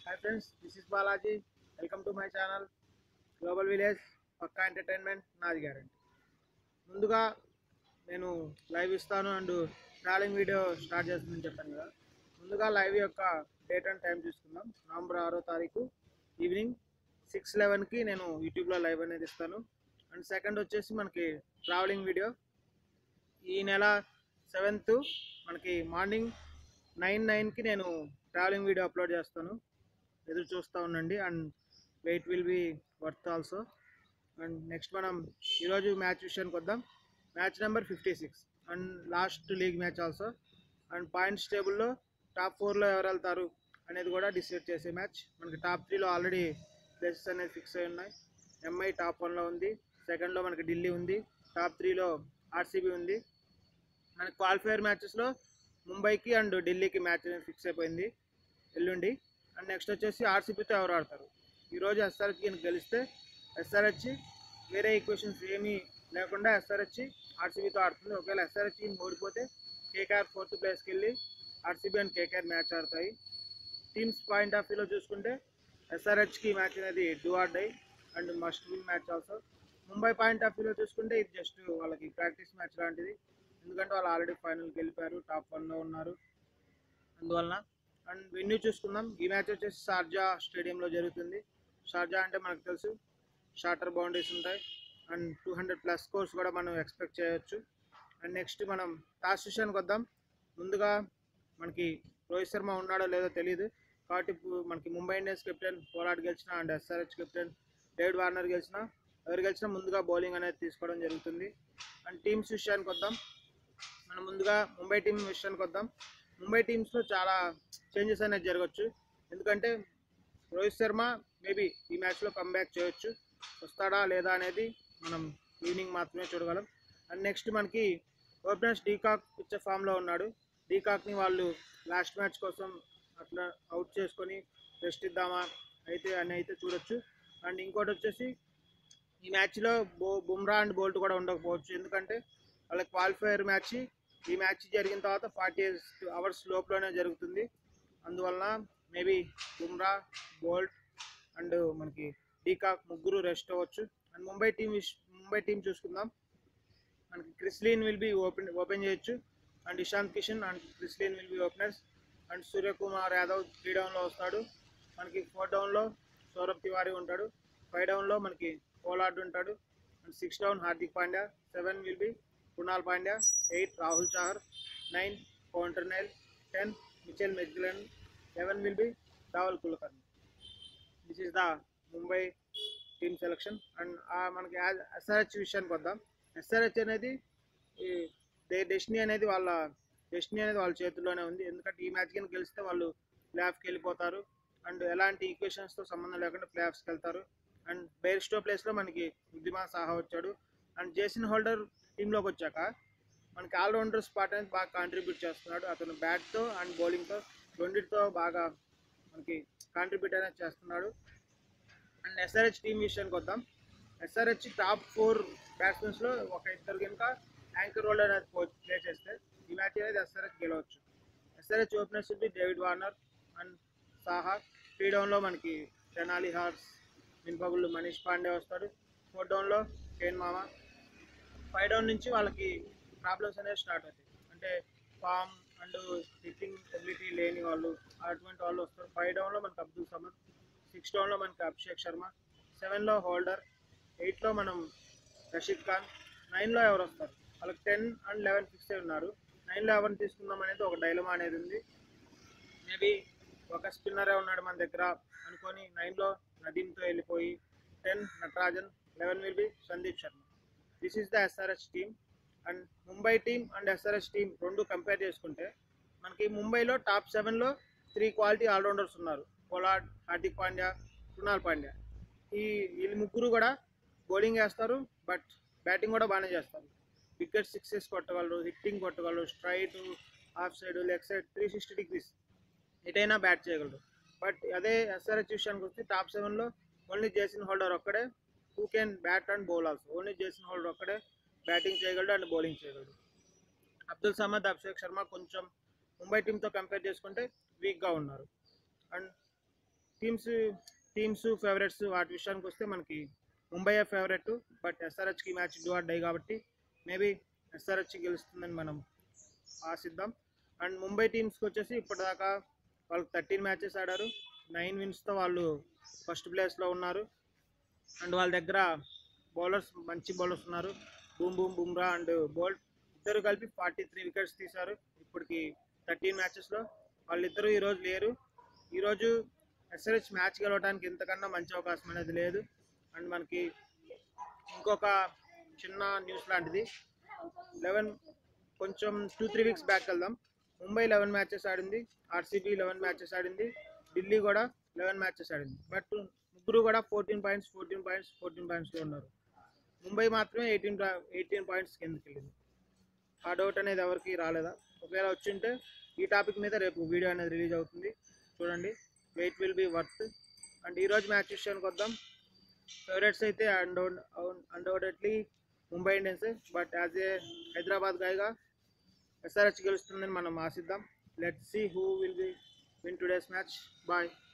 hi friends this is Balaji welcome to my channel global village పక్కా entertainment నాది guarantee ముందుగా నేను లైవ్ ఇస్తాను అండ్ ట్రావెలింగ్ వీడియో స్టార్ట్ చేస్తుందని చెప్పాను కదా ముందుగా లైవ్ యొక్క డేట్ అండ్ టైం చూసుకుందాం నవంబర్ ఆరో తారీఖు ఈవినింగ్ సిక్స్ లెవెన్కి నేను యూట్యూబ్లో లైవ్ అనేది ఇస్తాను అండ్ సెకండ్ వచ్చేసి మనకి ట్రావెలింగ్ వీడియో ఈ నెల సెవెంత్ మనకి మార్నింగ్ నైన్ నైన్కి నేను ట్రావెలింగ్ వీడియో అప్లోడ్ చేస్తాను ఎదురు చూస్తూ ఉండండి and wait will be worth also and next మనం ఈరోజు మ్యాచ్ విషయానికి వద్దాం match number fifty six and last league match also and points టేబుల్లో టాప్ ఫోర్లో ఎవరు వెళ్తారు అనేది కూడా డిసైడ్ చేసే మ్యాచ్ మనకి టాప్ త్రీలో ఆల్రెడీ ప్లేసెస్ అనేది ఫిక్స్ అయి ఉన్నాయి ఎంఐ టాప్ వన్లో ఉంది సెకండ్లో మనకి ఢిల్లీ ఉంది టాప్ త్రీలో ఆర్సీబీ ఉంది మనకి క్వాలిఫైర్ మ్యాచెస్లో ముంబైకి అండ్ ఢిల్లీకి మ్యాచ్ అనేది ఫిక్స్ అయిపోయింది ఎల్లుండి అండ్ నెక్స్ట్ వచ్చేసి ఆర్సీబీతో ఎవరు ఆడతారు ఈరోజు ఎస్ఆర్హెచ్కి గెలిస్తే ఎస్ఆర్హెచ్ వేరే ఈక్వేషన్స్ ఏమీ లేకుండా ఎస్ఆర్హెచ్ ఆర్సీబీతో ఆడుతుంది ఒకవేళ ఎస్ఆర్హెచ్ ఓడిపోతే కేకేఆర్ ఫోర్త్ ప్లేస్కి వెళ్ళి ఆర్సీబీ అండ్ కేకేఆర్ మ్యాచ్ ఆడతాయి టీమ్స్ పాయింట్ ఆఫ్ వ్యూలో చూసుకుంటే ఎస్ఆర్హెచ్కి మ్యాచ్ అనేది do or die and must win match also Mumbai point of వ్యూలో చూసుకుంటే ఇది జస్ట్ వాళ్ళకి ప్రాక్టీస్ మ్యాచ్ లాంటిది ఎందుకంటే వాళ్ళు ఆల్రెడీ ఫైనల్కి వెళ్ళిపోయారు టాప్ వన్లో ఉన్నారు అందువలన అండ్ వెన్యూ చూసుకుందాం ఈ మ్యాచ్ వచ్చేసి షార్జా స్టేడియంలో జరుగుతుంది షార్జా అంటే మనకు తెలుసు షార్టర్ బౌండరీస్ ఉంటాయి and two hundred plus scores కూడా మనం ఎక్స్పెక్ట్ చేయొచ్చు అండ్ నెక్స్ట్ మనం టాస్ విషయానికి వద్దాం ముందుగా మనకి రోహిత్ శర్మ ఉన్నాడో లేదో తెలియదు కాబట్టి ఇప్పుడు మనకి ముంబై ఇండియన్స్ కెప్టెన్ పోలాడ్ గెలిచిన and SRH captain David Warner గెలిచిన ఎవరు గెలిచినా ముందుగా బౌలింగ్ అనేది తీసుకోవడం జరుగుతుంది అండ్ టీమ్స్ విషయానికి వద్దాం మనం ముందుగా ముంబై టీం విషయానికి వద్దాం ముంబై టీమ్స్లో చాలా చేంజెస్ అనేది జరగచ్చు ఎందుకంటే రోహిత్ శర్మ మేబీ ఈ మ్యాచ్లో కమ్బ్యాక్ చేయొచ్చు వస్తాడా లేదా అనేది మనం ఈవినింగ్ మాత్రమే చూడగలం అండ్ నెక్స్ట్ మనకి ఓపెనర్స్ డీకాక్ పిచ్చే ఫామ్లో ఉన్నాడు డీకాక్ని వాళ్ళు లాస్ట్ మ్యాచ్ కోసం అట్లా అవుట్ చేసుకొని రెస్ట్ ఇద్దామా అయితే అని అయితే చూడొచ్చు అండ్ ఇంకోటి వచ్చేసి ఈ మ్యాచ్లో బో బుమ్రా అండ్ బోల్ట్ కూడా ఉండకపోవచ్చు ఎందుకంటే వాళ్ళ క్వాలిఫైయర్ మ్యాచ్ ఈ మ్యాచ్ జరిగిన తర్వాత ఫార్టీ అవర్స్ లోపలనే జరుగుతుంది అందువలన మేబీ బుమ్రా బోల్ట్ అండ్ మనకి డీకాక్ ముగ్గురు రెస్ట్ అవ్వచ్చు and Mumbai team Mumbai team చూసుకుందాం మనకి Chris Lynn will be open open చేయొచ్చు and Ishant Kishan and Chris Lynn will be openers and Suryakumar Yadav three డౌన్లో వస్తాడు మనకి ఫోర్ డౌన్లో సౌరభ్ తివారీ ఉంటాడు ఫైవ్ డౌన్లో మనకి పోలార్డ్ ఉంటాడు and six down Hardik Pandya seven will be Krunal Pandya eight Rahul Chahar nine Coulter Nile ten Mitchell మెజ్లన్ eleven will be Dhawal Kulkarni this is the Mumbai team selection and మనకి ఎస్ఆర్హెచ్ విషయానికి వద్దాం ఎస్ఆర్హెచ్ అనేది ఈ దే డెస్టినీ అనేది వాళ్ళ డెస్టినీ అనేది వాళ్ళ చేతుల్లోనే ఉంది ఎందుకంటే ఈ మ్యాచ్ కింద గెలిస్తే వాళ్ళు ప్లేఆఫ్కి వెళ్ళిపోతారు అండ్ ఎలాంటి ఈక్వేషన్స్తో సంబంధం లేకుండా ప్లేఆఫ్స్కి వెళ్తారు అండ్ బెయిర్స్టో ప్లేస్లో మనకి బుద్ధిమాన్ సాహా వచ్చాడు అండ్ జేసన్ హోల్డర్ టీంలోకి వచ్చాక మనకి ఆల్రౌండర్ స్పాట్ అనేది బాగా కాంట్రిబ్యూట్ చేస్తున్నాడు అతను బ్యాట్తో అండ్ బౌలింగ్తో రెండింటితో బాగా మనకి కాంట్రిబ్యూట్ అనేది చేస్తున్నాడు అండ్ ఎస్ఆర్హెచ్ టీం విషయానికి వద్దాం ఎస్ఆర్హెచ్ టాప్ ఫోర్ బ్యాట్స్మెన్స్లో ఒక ఇద్దరు కనుక యాంకర్ రోల్ అనేది ప్లే చేస్తే ఈ మ్యాచ్ అనేది ఎస్ఆర్హెచ్ గెలవచ్చు SRH openers be David Warner and Saha three డౌన్లో మనకి తెనాలి హార్స్ మిన్పగుళ్ళు మనీష్ పాండే వస్తాడు ఫోర్ డౌన్లో కేన్ మామ ఫైవ్ డౌన్ నుంచి వాళ్ళకి ప్రాబ్లమ్స్ అనేవి స్టార్ట్ అవుతాయి అంటే ఫామ్ అండ్ హిట్టింగ్ ఎబిలిటీ లేని వాళ్ళు అటువంటి వాళ్ళు వస్తారు ఫైవ్ డౌన్లో మనకి అబ్దుల్ సమద్ సిక్స్ డౌన్లో మనకి అభిషేక్ శర్మ సెవెన్లో హోల్డర్ ఎయిట్లో మనం రషీద్ ఖాన్ నైన్లో ఎవరు వస్తారు వాళ్ళకి టెన్ అండ్ లెవెన్ ఫిక్స్ అయి ఉన్నారు నైన్లో ఎవరిని తీసుకుందాం అనేది ఒక డైలమా అనేది ఉంది మేబీ ఒక స్పిన్నరే ఉన్నాడు మన దగ్గర అనుకొని నైన్లో నదీమ్తో వెళ్ళిపోయి ten Natarajan eleven will be Sandeep Sharma this is the SRH team and Mumbai team and SRH team రెండు కంపేర్ చేసుకుంటే మనకి ముంబైలో టాప్ సెవెన్లో త్రీ క్వాలిటీ ఆల్రౌండర్స్ ఉన్నారు పొలాడ్ హార్దిక్ పాండ్యా కృణాల్ పాండ్యా ఈ వీళ్ళు ముగ్గురు కూడా బౌలింగ్ వేస్తారు బట్ బ్యాటింగ్ కూడా బాగానే చేస్తారు వికెట్ సిక్సెస్ కొట్టగలరు హిట్టింగ్ కొట్టగలరు straight half side leg side three sixty degrees ఎటైనా బ్యాట్ చేయగలరు బట్ అదే ఎస్ఆర్హెచ్ విషయానికి వస్తే టాప్ సెవెన్లో ఓన్లీ జేసన్ హోల్డర్ ఒక్కడే who can bat and bowl also only Jason Holder ఒక్కడే బ్యాటింగ్ చేయగలడు అండ్ బౌలింగ్ చేయగలడు అబ్దుల్ సమద్ అభిషేక్ శర్మ కొంచెం ముంబై టీంతో కంపేర్ చేసుకుంటే వీక్గా ఉన్నారు అండ్ టీమ్స్ టీమ్స్ ఫేవరెట్స్ వాటి విషయానికి వస్తే మనకి ముంబై ఫేవరెట్ బట్ ఎస్ఆర్హెచ్కి మ్యాచ్ డూ ఆర్ డై కాబట్టి మేబీ ఎస్ఆర్హెచ్ గెలుస్తుందని మనం ఆశిద్దాం అండ్ ముంబై టీమ్స్కి వచ్చేసి ఇప్పటిదాకా వాళ్ళు థర్టీన్ మ్యాచెస్ ఆడారు నైన్ విన్స్తో వాళ్ళు ఫస్ట్ ప్లేస్లో ఉన్నారు అండ్ వాళ్ళ దగ్గర బౌలర్స్ మంచి బౌలర్స్ ఉన్నారు boom boom Bumrah and Boult ఇద్దరు కలిపి ఫార్టీ త్రీ వికెట్స్ తీశారు ఇప్పటికి థర్టీన్ మ్యాచెస్లో వాళ్ళిద్దరూ ఈరోజు లేరు ఈరోజు ఎస్ఆర్హెచ్ మ్యాచ్ గెలవడానికి ఇంతకన్నా మంచి అవకాశం అనేది లేదు అండ్ మనకి ఇంకొక చిన్న న్యూస్ లాంటిది లెవెన్ కొంచెం టూ త్రీ వీక్స్ బ్యాక్ వెళ్దాం ముంబై లెవెన్ మ్యాచెస్ ఆడింది ఆర్సీబీ లెవెన్ మ్యాచెస్ ఆడింది ఢిల్లీ కూడా లెవెన్ మ్యాచెస్ ఆడింది బట్ ముగ్గురు కూడా fourteen points fourteen points fourteen పాయింట్స్లో ఉన్నారు ముంబై మాత్రమే ఎయిటీన్ ఎయిటీన్ పాయింట్స్ కిందకి వెళ్ళింది ఆ డౌట్ అనేది ఎవరికి రాలేదా ఒకవేళ వచ్చింటే ఈ టాపిక్ మీద రేపు వీడియో అనేది రిలీజ్ అవుతుంది చూడండి wait will be worth and ఈరోజు మ్యాచ్ విషయానికి వద్దాం ఫేవరెట్స్ అయితే అన్డౌన్ undoubtedly Mumbai Indians but as a Hyderabad గాయగా ఎస్ఆర్హెచ్ గెలుస్తుందని మనం ఆశిద్దాం let see who will be win today's match bye